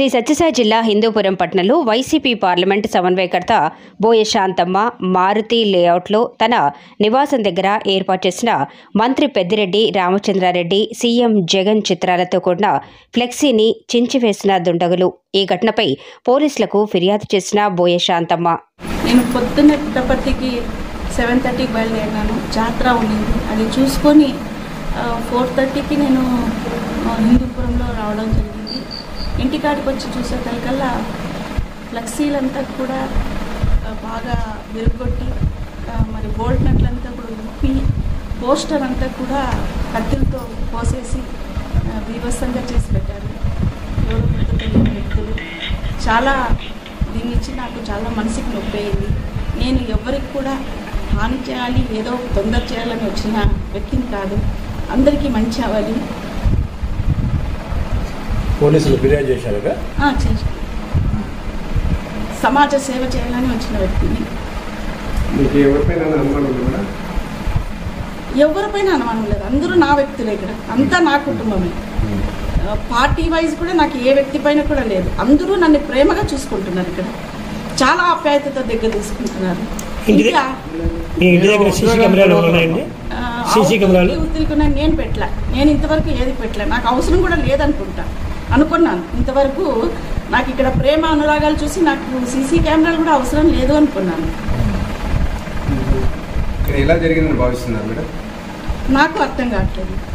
శ్రీ సత్యసాయి జిల్లా హిందూపురం పట్టణంలో YCP parliament సమన్వయకర్త బోయ శాంతమ్మ మారుతి లేఅవుట్లో తన నివాసం దగ్గర ఏర్పాటు చేసిన మంత్రి పెద్దిరెడ్డి రామచంద్రారెడ్డి సీఎం జగన్ చిత్రాలతో కూడిన ఫ్లెక్సీని చించివేసిన దుండగులు ఈ ఘటనపై పోలీసులకు ఫిర్యాదు చేసిన బోయ శాంతమ్మ నేను పొద్దున్నే పుట్టపర్తికి సెవెన్ థర్టీకి బయలుదేరినాను జాతర ఉండింది అది చూసుకొని ఫోర్ థర్టీకి నేను ఆ, హిందూపురంలో రావడం జరిగింది ఇంటికాడికి వచ్చి చూసేసరికల్లా ఫ్లెక్సీలంతా కూడా ఆ, బాగా విరుగొట్టి ఆ, మరి బోల్ట్ నట్లంతా కూడా ఉప్పి పోస్టర్ అంతా కూడా కత్తులతో కోసేసి ఆ, బీభత్సంగా చేసి పెట్టారు ఎవరో పెద్ద తెలియని వ్యక్తులు చాలా దీని నుంచి నాకు చాలా మనసుకి నొప్పి అయింది నేను ఎవరికి కూడా హాని చేయాలి ఏదో తొందర చేయాలని వచ్చిన వ్యక్తిని కాదు అందరికీ మంచి అవ్వాలి పోలీసులు ఫిర్యాదు చేశారుగా ఆ, చేసి సమాజ సేవ చేయాలని వచ్చిన వ్యక్తిని మీకు ఎవరిపైన అనుమానం ఉంది మేడం ఎవరిపైన అనుమానం లేదు అందరూ నా వ్యక్తులే ఇక్కడ అంతా నా కుటుంబమే ఆ, పార్టీ వైజ్ కూడా నాకు ఏ వ్యక్తి పైన కూడా లేదు అందరూ నన్ను ప్రేమగా చూసుకుంటున్నారు ఇక్కడ చాలా ఆప్యాయతతో దగ్గర తీసుకుంటున్నారు ఇంటి ఇంకా మీ ఇంటి దగ్గర సీసీ కెమెరాలు ఉన్నాయండి ఆ, సీసీ కెమెరాలు? అవతలికి ఉత్తరికి ఉన్నాయి, నేను పెట్టలే నేను ఇంతవరకు ఏది పెట్టలే నాకు అవసరం కూడా లేదనుకుంటా అనుకున్నాను ఇంతవరకు నాకు ఇక్కడ ప్రేమ అనురాగాలు చూసి నాకు సీసీ కెమెరాలు కూడా అవసరం లేదు అనుకున్నాను ఇక్కడ ఎలా జరిగిందని భావిస్తున్నారు మేడం నాకు అర్థం కావట్లేదు